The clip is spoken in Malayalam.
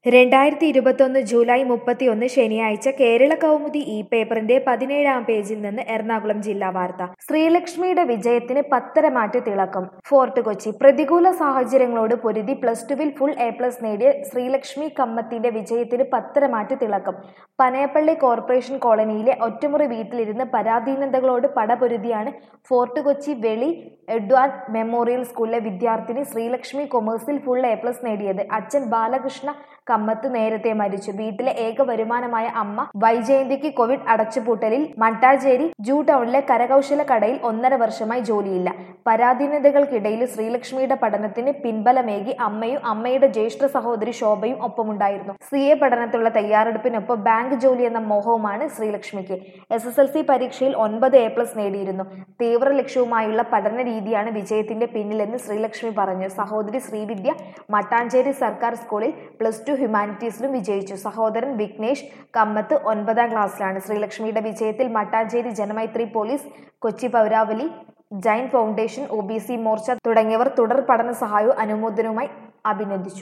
രണ്ടായിരത്തി ഇരുപത്തൊന്ന് ജൂലൈ മുപ്പത്തിയൊന്ന് ശനിയാഴ്ച കേരള കൗമുദി ഇ പേപ്പറിന്റെ പതിനേഴാം പേജിൽ നിന്ന് എറണാകുളം ജില്ലാ വാർത്ത ശ്രീലക്ഷ്മിയുടെ വിജയത്തിന് പത്തരമാറ്റ് തിളക്കം ഫോർട്ട് കൊച്ചി പ്രതികൂല സാഹചര്യങ്ങളോട് പൊരുതി പ്ലസ് ടുവിൽ ഫുൾ എ പ്ലസ് നേടിയ ശ്രീലക്ഷ്മി കമ്മത്തിന്റെ വിജയത്തിന് പത്തരമാറ്റ് തിളക്കം പനയപ്പള്ളി കോർപ്പറേഷൻ കോളനിയിലെ ഒറ്റമുറി വീട്ടിലിരുന്ന് പരാധീനതകളോട് പടപൊരുതിയാണ് ഫോർട്ട് കൊച്ചി വെളി എഡ്വാർഡ് മെമ്മോറിയൽ സ്കൂളിലെ വിദ്യാർത്ഥിനി ശ്രീലക്ഷ്മി കൊമേഴ്സിൽ ഫുൾ എ പ്ലസ് നേടിയത് അച്ഛൻ ബാലകൃഷ്ണ കമ്മത്ത് നേരത്തെ മരിച്ചു വീട്ടിലെ ഏക വരുമാനമായ അമ്മ വൈജയന്തിക്ക് കോവിഡ് അടച്ചുപൂട്ടലിൽ മട്ടാഞ്ചേരി ജൂ ടൗണിലെ കരകൗശല കടയിൽ ഒന്നര വർഷമായി ജോലിയില്ല പരാധീനതകൾക്കിടയിൽ ശ്രീലക്ഷ്മിയുടെ പഠനത്തിന് പിൻബലമേകി അമ്മയും അമ്മയുടെ ജ്യേഷ്ഠ സഹോദരി ശോഭയും ഒപ്പമുണ്ടായിരുന്നു സി എ പഠനത്തിലുള്ള തയ്യാറെടുപ്പിനൊപ്പം ബാങ്ക് ജോലി എന്ന മോഹവുമാണ് ശ്രീലക്ഷ്മിക്ക് എസ് എസ് എൽ സി പരീക്ഷയിൽ ഒൻപത് എ പ്ലസ് നേടിയിരുന്നു തീവ്ര ലക്ഷ്യവുമായുള്ള പഠന രീതിയാണ് വിജയത്തിന്റെ പിന്നിലെന്ന് ശ്രീലക്ഷ്മി പറഞ്ഞു സഹോദരി ശ്രീവിദ്യ മട്ടാഞ്ചേരി സർക്കാർ സ്കൂളിൽ പ്ലസ് ടു ഹ്യൂമാനിറ്റീസിലും വിജയിച്ചു സഹോദരൻ വിഘ്നേഷ് കമ്മത്ത് ഒൻപതാം ക്ലാസ്സിലാണ് ശ്രീലക്ഷ്മിയുടെ വിജയത്തിൽ മട്ടാഞ്ചേരി ജനമൈത്രി പോലീസ് കൊച്ചി പൗരാവലി Jain foundation O B C Morcha തുടങ്ങിയവർ തുടർ പഠന സഹായവും അനുമോദനവുമായി അഭിനന്ദിച്ചു